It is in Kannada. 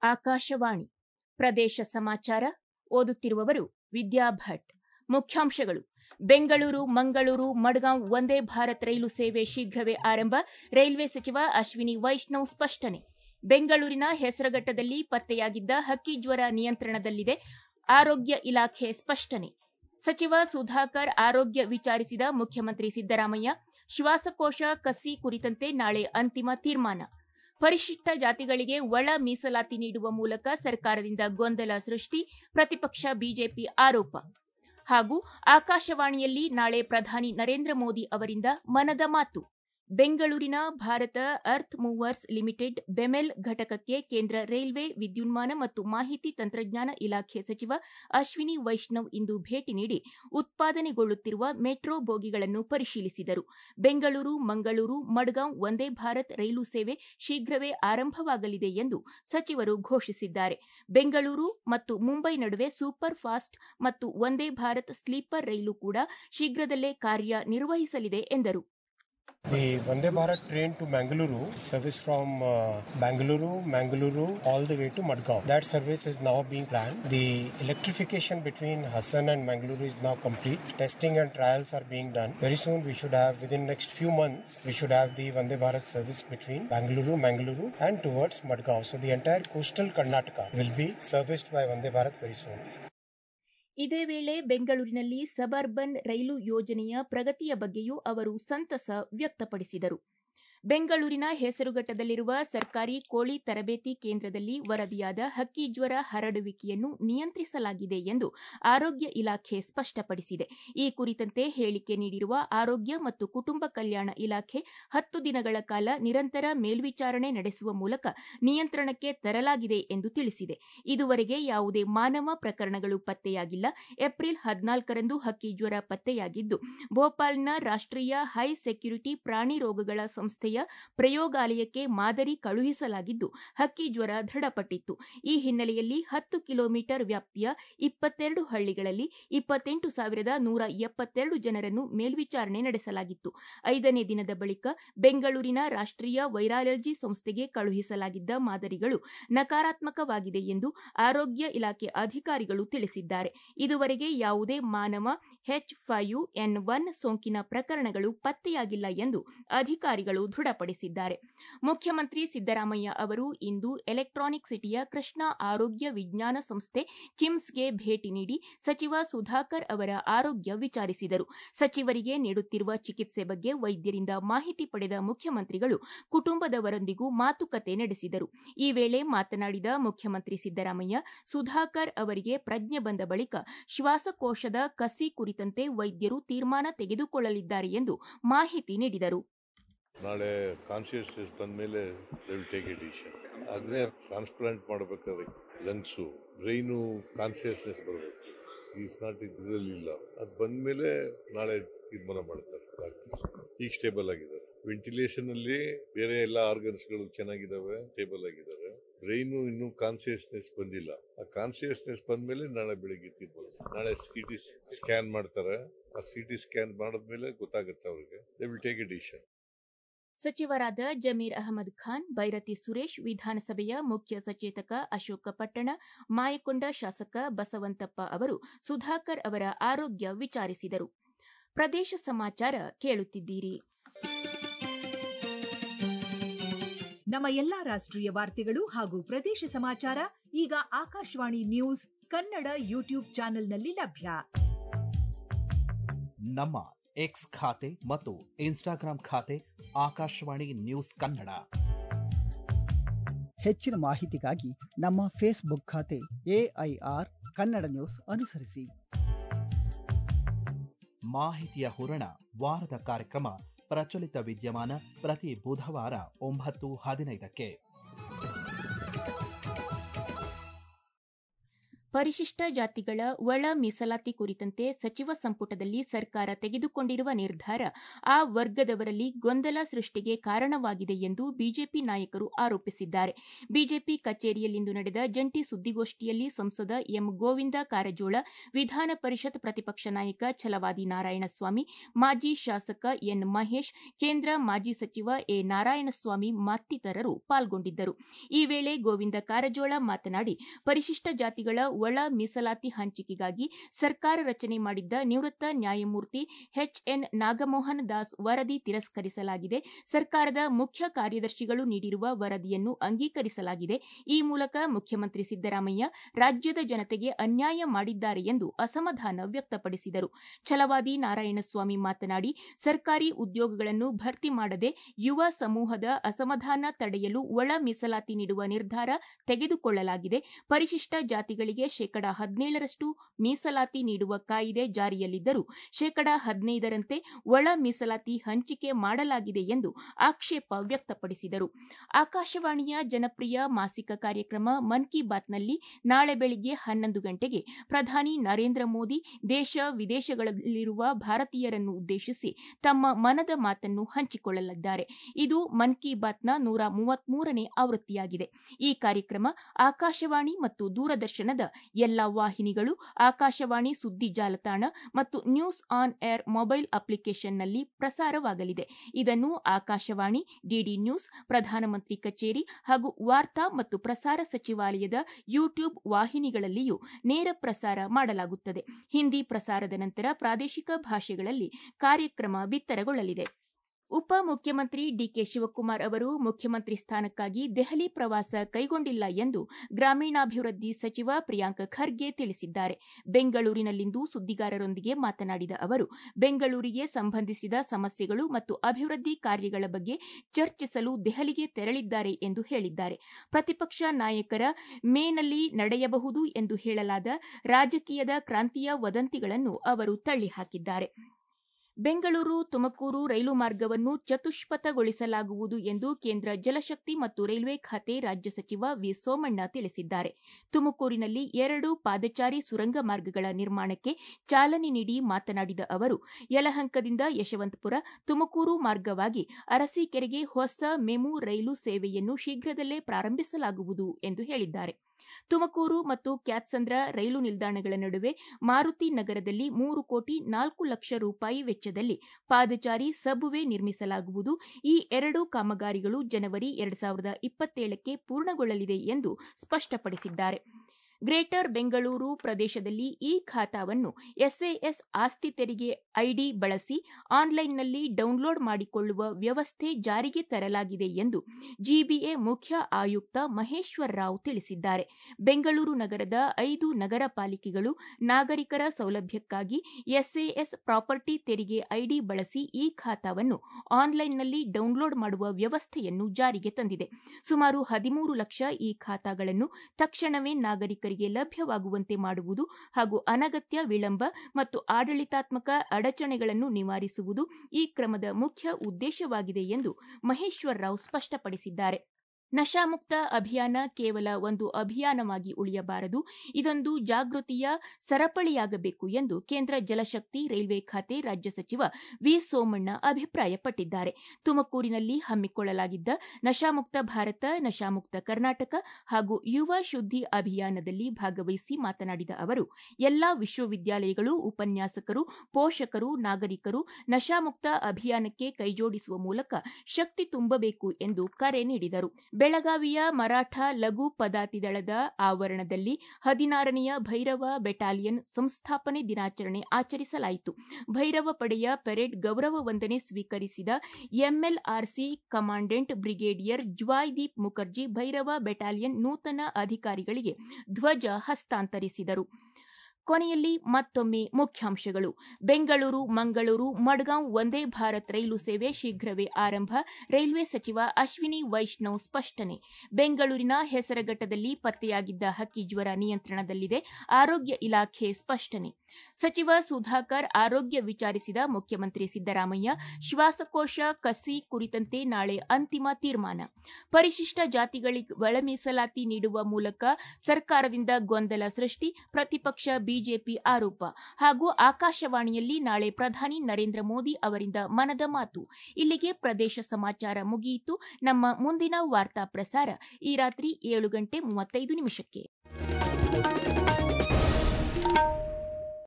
ಆಕಾಶವಾಣಿ ಪ್ರದೇಶ ಸಮಾಚಾರ ಓದುತ್ತಿರುವವರು ವಿದ್ಯಾ ಭಟ್ ಮುಖ್ಯಾಂಶಗಳು ಬೆಂಗಳೂರು ಮಂಗಳೂರು ಮಡ್ಗಾಂವ್ ವಂದೇ ಭಾರತ್ ರೈಲು ಸೇವೆ ಶೀಘ್ರವೇ ಆರಂಭ ರೈಲ್ವೆ ಸಚಿವ ಅಶ್ವಿನಿ ವೈಷ್ಣವ್ ಸ್ಪಷ್ಟನೆ ಬೆಂಗಳೂರಿನ ಹೆಸರಘಟ್ಟದಲ್ಲಿ ಪತ್ತೆಯಾಗಿದ್ದ ಹಕ್ಕಿ ಜ್ವರ ನಿಯಂತ್ರಣದಲ್ಲಿದೆ ಆರೋಗ್ಯ ಇಲಾಖೆ ಸ್ಪಷ್ಟನೆ ಸಚಿವ ಸುಧಾಕರ್ ಆರೋಗ್ಯ ವಿಚಾರಿಸಿದ ಮುಖ್ಯಮಂತ್ರಿ ಸಿದ್ದರಾಮಯ್ಯ ಶ್ವಾಸಕೋಶ ಕಸಿ ಕುರಿತಂತೆ ನಾಳೆ ಅಂತಿಮ ತೀರ್ಮಾನ ಪರಿಶಿಷ್ಟ ಜಾತಿಗಳಿಗೆ ಒಳ ಮೀಸಲಾತಿ ನೀಡುವ ಮೂಲಕ ಸರ್ಕಾರದಿಂದ ಗೊಂದಲ ಸೃಷ್ಟಿ ಪ್ರತಿಪಕ್ಷ ಬಿಜೆಪಿ ಆರೋಪ ಹಾಗೂ ಆಕಾಶವಾಣಿಯಲ್ಲಿ ನಾಳೆ ಪ್ರಧಾನಿ ನರೇಂದ್ರ ಮೋದಿ ಅವರಿಂದ ಮನದ ಮಾತು ಬೆಂಗಳೂರಿನ Bharat earth movers limited BEML ಘಟಕಕ್ಕೆ ಕೇಂದ್ರ ರೈಲ್ವೆ ವಿದ್ಯುನ್ಮಾನ ಮತ್ತು ಮಾಹಿತಿ ತಂತ್ರಜ್ಞಾನ ಇಲಾಖೆ ಸಚಿವ ಅಶ್ವಿನಿ ವೈಷ್ಣವ್ ಇಂದು ಭೇಟಿ ನೀಡಿ ಉತ್ಪಾದನೆಗೊಳ್ಳುತ್ತಿರುವ ಮೆಟ್ರೋ ಬೋಗಿಗಳನ್ನು ಪರಿಶೀಲಿಸಿದರು ಬೆಂಗಳೂರು ಮಂಗಳೂರು ಮಡ್ಗಾಂವ್ ವಂದೇ ಭಾರತ್ ರೈಲು ಸೇವೆ ಶೀಘ್ರವೇ ಆರಂಭವಾಗಲಿದೆ ಎಂದು ಸಚಿವರು ಘೋಷಿಸಿದ್ದಾರೆ ಬೆಂಗಳೂರು ಮತ್ತು ಮುಂಬೈ ನಡುವೆ ಸೂಪರ್ ಫಾಸ್ಟ್ ಮತ್ತು ವಂದೇ ಭಾರತ್ ಸ್ಲೀಪರ್ ರೈಲು ಕೂಡ ಶೀಘ್ರದಲ್ಲೇ ಕಾರ್ಯನಿರ್ವಹಿಸಲಿದೆ ಎಂದರು The Vande Bharat train to Mangaluru service from uh, Bangalore, Mangaluru all the way to Madgaon. That service is now being planned. The electrification between Hassan and Mangaluru is now complete. Testing and trials are being done. Very soon we should have within next few months we should have the Vande Bharat service between Bangalore, Mangaluru and towards Madgaon. So the entire coastal Karnataka will be serviced by Vande Bharat very soon. ಇದೇ ವೇಳೆ ಬೆಂಗಳೂರಿನಲ್ಲಿ ಸಬರ್ಬನ್ ರೈಲು ಯೋಜನೆಯ ಪ್ರಗತಿಯ ಬಗ್ಗೆಯೂ ಅವರು ಸಂತಸ ವ್ಯಕ್ತಪಡಿಸಿದರು ಬೆಂಗಳೂರಿನ ಹೆಸರುಘಟ್ಟದಲ್ಲಿರುವ ಸರ್ಕಾರಿ ಕೋಳಿ ತರಬೇತಿ ಕೇಂದ್ರದಲ್ಲಿ ವರದಿಯಾದ ಹಕ್ಕಿ ಜ್ವರ ಹರಡುವಿಕೆಯನ್ನು ನಿಯಂತ್ರಿಸಲಾಗಿದೆ ಎಂದು ಆರೋಗ್ಯ ಇಲಾಖೆ ಸ್ಪಷ್ಟಪಡಿಸಿದೆ ಈ ಕುರಿತಂತೆ ಹೇಳಿಕೆ ನೀಡಿರುವ ಆರೋಗ್ಯ ಮತ್ತು ಕುಟುಂಬ ಕಲ್ಯಾಣ ಇಲಾಖೆ ಹತ್ತು ದಿನಗಳ ಕಾಲ ನಿರಂತರ ಮೇಲ್ವಿಚಾರಣೆ ನಡೆಸುವ ಮೂಲಕ ನಿಯಂತ್ರಣಕ್ಕೆ ತರಲಾಗಿದೆ ಎಂದು ತಿಳಿಸಿದೆ ಇದುವರೆಗೆ ಯಾವುದೇ ಮಾನವ ಪ್ರಕರಣಗಳು ಪತ್ತೆಯಾಗಿಲ್ಲ ಏಪ್ರಿಲ್ ಹದಿನಾಲ್ಕರಂದು ಹಕ್ಕಿ ಜ್ವರ ಪತ್ತೆಯಾಗಿದ್ದು ಭೋಪಾಲ್ನ ರಾಷ್ಟೀಯ ಹೈ ಸೆಕ್ಯುರಿಟಿ ಪ್ರಾಣಿ ರೋಗಗಳ ಸಂಸ್ಥೆಯ ಪ್ರಯೋಗಾಲಯಕ್ಕೆ ಮಾದರಿ ಕಳುಹಿಸಲಾಗಿದ್ದು ಹಕ್ಕಿ ಜ್ವರ ದೃಢಪಟ್ಟಿತ್ತು ಈ ಹಿನ್ನೆಲೆಯಲ್ಲಿ ಹತ್ತು ಕಿಲೋಮೀಟರ್ ವ್ಯಾಪ್ತಿಯ ಇಪ್ಪತ್ತೆರಡು ಹಳ್ಳಿಗಳಲ್ಲಿ ಇಪ್ಪತ್ತೆಂಟು ಸಾವಿರದ ನೂರ ಎಪ್ಪತ್ತೆರಡು ಜನರನ್ನು ಮೇಲ್ವಿಚಾರಣೆ ನಡೆಸಲಾಗಿತ್ತು ಐದನೇ ದಿನದ ಬಳಿಕ ಬೆಂಗಳೂರಿನ ರಾಷ್ಟೀಯ ವೈರಾಲಜಿ ಸಂಸ್ಥೆಗೆ ಕಳುಹಿಸಲಾಗಿದ್ದ ಮಾದರಿಗಳು ನಕಾರಾತ್ಮಕವಾಗಿದೆ ಎಂದು ಆರೋಗ್ಯ ಇಲಾಖೆ ಅಧಿಕಾರಿಗಳು ತಿಳಿಸಿದ್ದಾರೆ ಇದುವರೆಗೆ ಯಾವುದೇ ಮಾನವ ಹೆಚ್ ಫೈವ್ ಎನ್ ಒನ್ ಸೋಂಕಿನ ಪ್ರಕರಣಗಳು ಪತ್ತೆಯಾಗಿಲ್ಲ ಎಂದು ಅಧಿಕಾರಿಗಳು ದೃಢಪಡಿಸಿದ್ದಾರೆ ಮುಖ್ಯಮಂತ್ರಿ ಸಿದ್ದರಾಮಯ್ಯ ಅವರು ಇಂದು ಎಲೆಕ್ಟ್ರಾನಿಕ್ ಸಿಟಿಯ ಕೃಷ್ಣ ಆರೋಗ್ಯ ವಿಜ್ಞಾನ ಸಂಸ್ಥೆ ಕಿಮ್ಸ್ಗೆ ಭೇಟಿ ನೀಡಿ ಸಚಿವ ಸುಧಾಕರ್ ಅವರ ಆರೋಗ್ಯ ವಿಚಾರಿಸಿದರು ಸಚಿವರಿಗೆ ನೀಡುತ್ತಿರುವ ಚಿಕಿತ್ಸೆ ಬಗ್ಗೆ ವೈದ್ಯರಿಂದ ಮಾಹಿತಿ ಪಡೆದ ಮುಖ್ಯಮಂತ್ರಿಗಳು ಕುಟುಂಬದವರೊಂದಿಗೂ ಮಾತುಕತೆ ನಡೆಸಿದರು ಈ ವೇಳೆ ಮಾತನಾಡಿದ ಮುಖ್ಯಮಂತ್ರಿ ಸಿದ್ದರಾಮಯ್ಯ ಸುಧಾಕರ್ ಅವರಿಗೆ ಪ್ರಜ್ಞೆ ಬಂದ ಬಳಿಕ ಶ್ವಾಸಕೋಶದ ಕಸಿ ಕುರಿತಂತೆ ವೈದ್ಯರು ತೀರ್ಮಾನ ತೆಗೆದುಕೊಳ್ಳಲಿದ್ದಾರೆ ಎಂದು ಮಾಹಿತಿ ನೀಡಿದರು ನಾಳೆ ಕಾನ್ಸಿಯಸ್ನೆಸ್ ಬಂದ ಮೇಲೆ ವಿಲ್ ಟೇಕ್ ಎ ಡಿಸಿಷನ್ ಆದರೆ ಟ್ರಾನ್ಸ್ಪ್ಲಾಂಟ್ ಮಾಡಬೇಕಾದ್ರೆ ಲಂಗ್ಸು ಬ್ರೈನು ಕಾನ್ಸಿಯಸ್ನೆಸ್ ಬರಬೇಕು ಈಸ್ ನಾಟ್ ಇದರಲ್ಲಿ ಇಲ್ಲ ಅದು ಬಂದ ಮೇಲೆ ನಾಳೆ ತೀರ್ಮಾನ ಮಾಡ್ತಾರೆ ಡಾಕ್ಟರ್ಸ್ ಈಗ ಸ್ಟೇಬಲ್ ಆಗಿದ್ದಾರೆ ವೆಂಟಿಲೇಷನ್ ಅಲ್ಲಿ ಬೇರೆ ಎಲ್ಲ ಆರ್ಗನ್ಸ್ಗಳು ಚೆನ್ನಾಗಿದ್ದಾವೆ ಸ್ಟೇಬಲ್ ಆಗಿದ್ದಾರೆ ಬ್ರೈನು ಇನ್ನೂ ಕಾನ್ಸಿಯಸ್ನೆಸ್ ಬಂದಿಲ್ಲ ಆ ಕಾನ್ಸಿಯಸ್ನೆಸ್ ಬಂದ್ಮೇಲೆ ನಾಳೆ ಬೆಳಿಗ್ಗೆ ತೀರ್ಮಾನ ನಾಳೆ ಸಿ ಟಿ ಸ್ಕ್ಯಾನ್ ಮಾಡ್ತಾರೆ ಆ ಸಿ ಟಿ ಸ್ಕ್ಯಾನ್ ಮಾಡಿದ್ಮೇಲೆ ಗೊತ್ತಾಗುತ್ತೆ ಅವ್ರಿಗೆ they will take a decision ಸಚಿವರಾದ ಜಮೀರ್ ಅಹಮದ್ ಖಾನ್ ಬೈರತಿ ಸುರೇಶ್ ವಿಧಾನಸಭೆಯ ಮುಖ್ಯ ಸಚೇತಕ ಅಶೋಕ ಪಟ್ಟಣ ಮಾಯಕೊಂಡ ಶಾಸಕ ಬಸವಂತಪ್ಪ ಅವರು ಸುಧಾಕರ್ ಅವರ ಆರೋಗ್ಯ ವಿಚಾರಿಸಿದರು ಪ್ರದೇಶ ಸಮಾಚಾರ ಕೇಳುತ್ತಿದ್ದೀರಿ ನಮ್ಮ ಎಲ್ಲಾ ರಾಷ್ಟ್ರೀಯ ವಾರ್ತೆಗಳು ಹಾಗೂ ಪ್ರದೇಶ ಸಮಾಚಾರ ಈಗ ಆಕಾಶವಾಣಿ ನ್ಯೂಸ್ ಕನ್ನಡ ಯೂಟ್ಯೂಬ್ ಚಾನೆಲ್ನಲ್ಲಿ ಲಭ್ಯ ನಮ್ಮ ಎಕ್ಸ್ ಖಾತೆ ಮತ್ತು ಇನ್ಸ್ಟಾಗ್ರಾಂ ಖಾತೆ ಆಕಾಶವಾಣಿ ನ್ಯೂಸ್ ಕನ್ನಡ ಹೆಚ್ಚಿನ ಮಾಹಿತಿಗಾಗಿ ನಮ್ಮ ಫೇಸ್ಬುಕ್ ಖಾತೆ ಎಐಆರ್ ಕನ್ನಡ ನ್ಯೂಸ್ ಅನುಸರಿಸಿ ಮಾಹಿತಿಯ ಹೂರಣ ವಾರದ ಕಾರ್ಯಕ್ರಮ ಪ್ರಚಲಿತ ವಿದ್ಯಮಾನ ಪ್ರತಿ ಬುಧವಾರ ಒಂಬತ್ತು ಹದಿನೈದಕ್ಕೆ ಪರಿಶಿಷ್ಟ ಜಾತಿಗಳ ಒಳ ಮೀಸಲಾತಿ ಕುರಿತಂತೆ ಸಚಿವ ಸಂಪುಟದಲ್ಲಿ ಸರ್ಕಾರ ತೆಗೆದುಕೊಂಡಿರುವ ನಿರ್ಧಾರ ಆ ವರ್ಗದವರಲ್ಲಿ ಗೊಂದಲ ಸೃಷ್ಟಿಗೆ ಕಾರಣವಾಗಿದೆ ಎಂದು ಬಿಜೆಪಿ ನಾಯಕರು ಆರೋಪಿಸಿದ್ದಾರೆ ಬಿಜೆಪಿ ಕಚೇರಿಯಲ್ಲಿಂದು ನಡೆದ ಜಂಟಿ ಸುದ್ದಿಗೋಷ್ಠಿಯಲ್ಲಿ ಸಂಸದ ಎಂ ಗೋವಿಂದ ಕಾರಜೋಳ ವಿಧಾನ ಪರಿಷತ್ ಪ್ರತಿಪಕ್ಷ ನಾಯಕ ಛಲವಾದಿ ನಾರಾಯಣಸ್ವಾಮಿ ಮಾಜಿ ಶಾಸಕ ಎನ್ ಮಹೇಶ್ ಕೇಂದ್ರ ಮಾಜಿ ಸಚಿವ ಎ ನಾರಾಯಣಸ್ವಾಮಿ ಮತ್ತಿತರರು ಪಾಲ್ಗೊಂಡಿದ್ದರು ಈ ವೇಳೆ ಗೋವಿಂದ ಕಾರಜೋಳ ಮಾತನಾಡಿ ಪರಿಶಿಷ್ಟ ಜಾತಿಗಳ ಒಳ ಮೀಸಲಾತಿ ಹಂಚಿಕೆಗಾಗಿ ಸರ್ಕಾರ ರಚನೆ ಮಾಡಿದ್ದ ನಿವೃತ್ತ ನ್ಯಾಯಮೂರ್ತಿ ಎಚ್ಎನ್ ನಾಗಮೋಹನ್ ದಾಸ್ ವರದಿ ತಿರಸ್ಕರಿಸಲಾಗಿದೆ ಸರ್ಕಾರದ ಮುಖ್ಯ ಕಾರ್ಯದರ್ಶಿಗಳು ನೀಡಿರುವ ವರದಿಯನ್ನು ಅಂಗೀಕರಿಸಲಾಗಿದೆ ಈ ಮೂಲಕ ಮುಖ್ಯಮಂತ್ರಿ ಸಿದ್ದರಾಮಯ್ಯ ರಾಜ್ಯದ ಜನತೆಗೆ ಅನ್ಯಾಯ ಮಾಡಿದ್ದಾರೆ ಎಂದು ಅಸಮಾಧಾನ ವ್ಯಕ್ತಪಡಿಸಿದರು ಛಲವಾದಿ ನಾರಾಯಣಸ್ವಾಮಿ ಮಾತನಾಡಿ ಸರ್ಕಾರಿ ಉದ್ಯೋಗಗಳನ್ನು ಭರ್ತಿ ಮಾಡದೆ ಯುವ ಸಮೂಹದ ಅಸಮಾಧಾನ ತಡೆಯಲು ಒಳ ಮೀಸಲಾತಿ ನೀಡುವ ನಿರ್ಧಾರ ತೆಗೆದುಕೊಳ್ಳಲಾಗಿದೆ ಪರಿಶಿಷ್ಟ ಜಾತಿಗಳಿಗೆ ಶೇಕಡಾ ಹದಿನೇಳರಷ್ಟು ಮೀಸಲಾತಿ ನೀಡುವ ಕಾಯಿದೆ ಜಾರಿಯಲ್ಲಿದ್ದರೂ ಶೇಕಡಾ ಹದಿನೈದರಂತೆ ಒಳ ಮೀಸಲಾತಿ ಹಂಚಿಕೆ ಮಾಡಲಾಗಿದೆ ಎಂದು ಆಕ್ಷೇಪ ವ್ಯಕ್ತಪಡಿಸಿದರು ಆಕಾಶವಾಣಿಯ ಜನಪ್ರಿಯ ಮಾಸಿಕ ಕಾರ್ಯಕ್ರಮ ಮನ್ ಕಿ ಬಾತ್ನಲ್ಲಿ ನಾಳೆ ಬೆಳಿಗ್ಗೆ ಹನ್ನೊಂದು ಗಂಟೆಗೆ ಪ್ರಧಾನಿ ನರೇಂದ್ರ ಮೋದಿ ದೇಶ ವಿದೇಶಗಳಲ್ಲಿರುವ ಭಾರತೀಯರನ್ನು ಉದ್ದೇಶಿಸಿ ತಮ್ಮ ಮನದ ಮಾತನ್ನು ಹಂಚಿಕೊಳ್ಳಲಿದ್ದಾರೆ ಇದು ಮನ್ ಕಿ ಬಾತ್ನ ನೂರ ಮೂವತ್ಮೂರನೇ ಆವೃತ್ತಿಯಾಗಿದೆ ಈ ಕಾರ್ಯಕ್ರಮ ಆಕಾಶವಾಣಿ ಮತ್ತು ದೂರದರ್ಶನದ ಎಲ್ಲಾ ವಾಹಿನಿಗಳು ಆಕಾಶವಾಣಿ ಸುದ್ದಿ ಜಾಲತಾಣ ಮತ್ತು ನ್ಯೂಸ್ ಆನ್ ಏರ್ ಮೊಬೈಲ್ ಅಪ್ಲಿಕೇಶನ್ನಲ್ಲಿ ಪ್ರಸಾರವಾಗಲಿದೆ ಇದನ್ನು ಆಕಾಶವಾಣಿ ಡಿಡಿ ನ್ಯೂಸ್ ಪ್ರಧಾನಮಂತ್ರಿ ಕಚೇರಿ ಹಾಗೂ ವಾರ್ತಾ ಮತ್ತು ಪ್ರಸಾರ ಸಚಿವಾಲಯದ ಯೂಟ್ಯೂಬ್ ವಾಹಿನಿಗಳಲ್ಲಿಯೂ ನೇರ ಪ್ರಸಾರ ಮಾಡಲಾಗುತ್ತದೆ ಹಿಂದಿ ಪ್ರಸಾರದ ನಂತರ ಪ್ರಾದೇಶಿಕ ಭಾಷೆಗಳಲ್ಲಿ ಕಾರ್ಯಕ್ರಮ ಬಿತ್ತರಗೊಳ್ಳಲಿದೆ ಉಪಮುಖ್ಯಮಂತ್ರಿ ಡಿಕೆ ಶಿವಕುಮಾರ್ ಅವರು ಮುಖ್ಯಮಂತ್ರಿ ಸ್ಥಾನಕ್ಕಾಗಿ ದೆಹಲಿ ಪ್ರವಾಸ ಕೈಗೊಂಡಿಲ್ಲ ಎಂದು ಗ್ರಾಮೀಣಾಭಿವೃದ್ಧಿ ಸಚಿವ ಪ್ರಿಯಾಂಕ್ ಖರ್ಗೆ ತಿಳಿಸಿದ್ದಾರೆ ಬೆಂಗಳೂರಿನಲ್ಲಿಂದು ಸುದ್ದಿಗಾರರೊಂದಿಗೆ ಮಾತನಾಡಿದ ಅವರು ಬೆಂಗಳೂರಿಗೆ ಸಂಬಂಧಿಸಿದ ಸಮಸ್ಯೆಗಳು ಮತ್ತು ಅಭಿವೃದ್ಧಿ ಕಾರ್ಯಗಳ ಬಗ್ಗೆ ಚರ್ಚಿಸಲು ದೆಹಲಿಗೆ ತೆರಳಿದ್ದಾರೆ ಎಂದು ಹೇಳಿದ್ದಾರೆ ಪ್ರತಿಪಕ್ಷ ನಾಯಕರ ಮೇನಲ್ಲಿ ನಡೆಯಬಹುದು ಎಂದು ಹೇಳಲಾದ ರಾಜಕೀಯದ ಕ್ರಾಂತಿಯ ವದಂತಿಗಳನ್ನು ಅವರು ತಳ್ಳಿಹಾಕಿದ್ದಾರೆ ಬೆಂಗಳೂರು ತುಮಕೂರು ರೈಲು ಮಾರ್ಗವನ್ನು ಚತುಷ್ಪಥಗೊಳಿಸಲಾಗುವುದು ಎಂದು ಕೇಂದ್ರ ಜಲಶಕ್ತಿ ಮತ್ತು ರೈಲ್ವೆ ಖಾತೆ ರಾಜ್ಯ ಸಚಿವ ವಿ ಸೋಮಣ್ಣ ತಿಳಿಸಿದ್ದಾರೆ ತುಮಕೂರಿನಲ್ಲಿ ಎರಡು ಪಾದಚಾರಿ ಸುರಂಗ ಮಾರ್ಗಗಳ ನಿರ್ಮಾಣಕ್ಕೆ ಚಾಲನೆ ನೀಡಿ ಮಾತನಾಡಿದ ಅವರು ಯಲಹಂಕದಿಂದ ಯಶವಂತಪುರ ತುಮಕೂರು ಮಾರ್ಗವಾಗಿ ಅರಸೀಕೆರೆಗೆ ಹೊಸ ಮೆಮು ರೈಲು ಸೇವೆಯನ್ನು ಶೀಘ್ರದಲ್ಲೇ ಪ್ರಾರಂಭಿಸಲಾಗುವುದು ಎಂದು ಹೇಳಿದ್ದಾರೆ ತುಮಕೂರು ಮತ್ತು ಕ್ಯಾತ್ಸಂದ್ರ ರೈಲು ನಿಲ್ದಾಣಗಳ ನಡುವೆ ಮಾರುತಿ ನಗರದಲ್ಲಿ ಮೂರು ಕೋಟಿ ನಾಲ್ಕು ಲಕ್ಷ ರೂಪಾಯಿ ವೆಚ್ಚದಲ್ಲಿ ಪಾದಚಾರಿ ಸಬ್ವೇ ನಿರ್ಮಿಸಲಾಗುವುದು ಈ ಎರಡು ಕಾಮಗಾರಿಗಳು ಜನವರಿ ಎರಡು ಸಾವಿರದ ಇಪ್ಪತ್ತೇಳಕ್ಕೆ ಪೂರ್ಣಗೊಳ್ಳಲಿದೆ ಎಂದು ಸ್ಪಷ್ಟಪಡಿಸಿದ್ದಾರೆ ಗ್ರೇಟರ್ ಬೆಂಗಳೂರು ಪ್ರದೇಶದಲ್ಲಿ ಈ ಖಾತಾವನ್ನು ಎಸ್ಎಎಸ್ ಆಸ್ತಿ ತೆರಿಗೆ ಐಡಿ ಬಳಸಿ ಆನ್ಲೈನ್ನಲ್ಲಿ ಡೌನ್ಲೋಡ್ ಮಾಡಿಕೊಳ್ಳುವ ವ್ಯವಸ್ಥೆ ಜಾರಿಗೆ ತರಲಾಗಿದೆ ಎಂದು ಜಿಬಿಎ ಮುಖ್ಯ ಆಯುಕ್ತ ಮಹೇಶ್ವರ್ ರಾವ್ ತಿಳಿಸಿದ್ದಾರೆ ಬೆಂಗಳೂರು ನಗರದ ಐದು ನಗರ ಪಾಲಿಕೆಗಳು ನಾಗರಿಕರ ಸೌಲಭ್ಯಕ್ಕಾಗಿ ಎಸ್ಎಎಸ್ ಪ್ರಾಪರ್ಟಿ ತೆರಿಗೆ ಐಡಿ ಬಳಸಿ ಈ ಖಾತಾವನ್ನು ಆನ್ಲೈನ್ನಲ್ಲಿ ಡೌನ್ಲೋಡ್ ಮಾಡುವ ವ್ಯವಸ್ಥೆಯನ್ನು ಜಾರಿಗೆ ತಂದಿದೆ ಸುಮಾರು ಹದಿಮೂರು ಲಕ್ಷ ಈ ಖಾತಾಗಳನ್ನು ತಕ್ಷಣವೇ ನಾಗರಿಕ ಲಭ್ಯವಾಗುವಂತೆ ಮಾಡುವುದು ಹಾಗೂ ಅನಗತ್ಯ ವಿಳಂಬ ಮತ್ತು ಆಡಳಿತಾತ್ಮಕ ಅಡಚಣೆಗಳನ್ನು ನಿವಾರಿಸುವುದು ಈ ಕ್ರಮದ ಮುಖ್ಯ ಉದ್ದೇಶವಾಗಿದೆ ಎಂದು ಮಹೇಶ್ವರ್ ರಾವ್ ಸ್ಪಷ್ಟಪಡಿಸಿದ್ದಾರೆ ನಶಾಮುಕ್ತ ಅಭಿಯಾನ ಕೇವಲ ಒಂದು ಅಭಿಯಾನವಾಗಿ ಉಳಿಯಬಾರದು ಇದೊಂದು ಜಾಗೃತಿಯ ಸರಪಳಿಯಾಗಬೇಕು ಎಂದು ಕೇಂದ್ರ ಜಲಶಕ್ತಿ ರೈಲ್ವೆ ಖಾತೆ ರಾಜ್ಯ ಸಚಿವ ವಿ ಸೋಮಣ್ಣ ಅಭಿಪ್ರಾಯಪಟ್ಟಿದ್ದಾರೆ ತುಮಕೂರಿನಲ್ಲಿ ಹಮ್ಮಿಕೊಳ್ಳಲಾಗಿದ್ದ ನಶಾಮುಕ್ತ ಭಾರತ ನಶಾಮುಕ್ತ ಕರ್ನಾಟಕ ಹಾಗೂ ಯುವ ಶುದ್ಧಿ ಅಭಿಯಾನದಲ್ಲಿ ಭಾಗವಹಿಸಿ ಮಾತನಾಡಿದ ಅವರು ಎಲ್ಲಾ ವಿಶ್ವವಿದ್ಯಾಲಯಗಳು ಉಪನ್ಯಾಸಕರು ಪೋಷಕರು ನಾಗರಿಕರು ನಶಾಮುಕ್ತ ಅಭಿಯಾನಕ್ಕೆ ಕೈಜೋಡಿಸುವ ಮೂಲಕ ಶಕ್ತಿ ತುಂಬಬೇಕು ಎಂದು ಕರೆ ನೀಡಿದರು ಬೆಳಗಾವಿಯ ಮರಾಠ ಲಘು ಪದಾತಿ ದಳದ ಆವರಣದಲ್ಲಿ ಹದಿನಾರನೆಯ ಭೈರವ ಬೆಟಾಲಿಯನ್ ಸಂಸ್ಥಾಪನೆ ದಿನಾಚರಣೆ ಆಚರಿಸಲಾಯಿತು ಭೈರವ ಪಡೆಯ ಪೆರೇಡ್ ಗೌರವ ವಂದನೆ ಸ್ವೀಕರಿಸಿದ MLRC commandant brigadier Joydeep Mukherjee Bhairava battalion ನೂತನ ಅಧಿಕಾರಿಗಳಿಗೆ ಧ್ವಜ ಹಸ್ತಾಂತರಿಸಿದರು ಕೊನೆಯಲ್ಲಿ ಮತ್ತೊಮ್ಮೆ ಮುಖ್ಯಾಂಶಗಳು ಬೆಂಗಳೂರು ಮಂಗಳೂರು ಮಡ್ಗಾಂವ್ ಒಂದೇ ಭಾರತ್ ರೈಲು ಸೇವೆ ಶೀಘ್ರವೇ ಆರಂಭ ರೈಲ್ವೆ ಸಚಿವ ಅಶ್ವಿನಿ ವೈಷ್ಣವ್ ಸ್ಪಷ್ಟನೆ ಬೆಂಗಳೂರಿನ ಹೆಸರಘಟ್ಟದಲ್ಲಿ ಪತ್ತೆಯಾಗಿದ್ದ ಹಕ್ಕಿ ಜ್ವರ ನಿಯಂತ್ರಣದಲ್ಲಿದೆ ಆರೋಗ್ಯ ಇಲಾಖೆ ಸ್ಪಷ್ಟನೆ ಸಚಿವ ಸುಧಾಕರ್ ಆರೋಗ್ಯ ವಿಚಾರಿಸಿದ ಮುಖ್ಯಮಂತ್ರಿ ಸಿದ್ದರಾಮಯ್ಯ ಶ್ವಾಸಕೋಶ ಕಸಿ ಕುರಿತಂತೆ ನಾಳೆ ಅಂತಿಮ ತೀರ್ಮಾನ ಪರಿಶಿಷ್ಟ ಜಾತಿಗಳಿಗೆ ಒಳ ಮೀಸಲಾತಿ ನೀಡುವ ಮೂಲಕ ಸರ್ಕಾರದಿಂದ ಗೊಂದಲ ಸೃಷ್ಟಿ ಪ್ರತಿಪಕ್ಷ ಬಿಜೆಪಿ ಆರೋಪ ಹಾಗೂ ಆಕಾಶವಾಣಿಯಲ್ಲಿ ನಾಳೆ ಪ್ರಧಾನಿ ನರೇಂದ್ರ ಮೋದಿ ಅವರಿಂದ ಮನದ ಮಾತು ಇಲ್ಲಿಗೆ ಪ್ರದೇಶ ಸಮಾಚಾರ ಮುಗಿಯಿತು ನಮ್ಮ ಮುಂದಿನ ವಾರ್ತಾ ಪ್ರಸಾರ ಈ ರಾತ್ರಿ ಏಳು ಗಂಟೆ ಮೂವತ್ತೈದು ನಿಮಿಷಕ್ಕೆ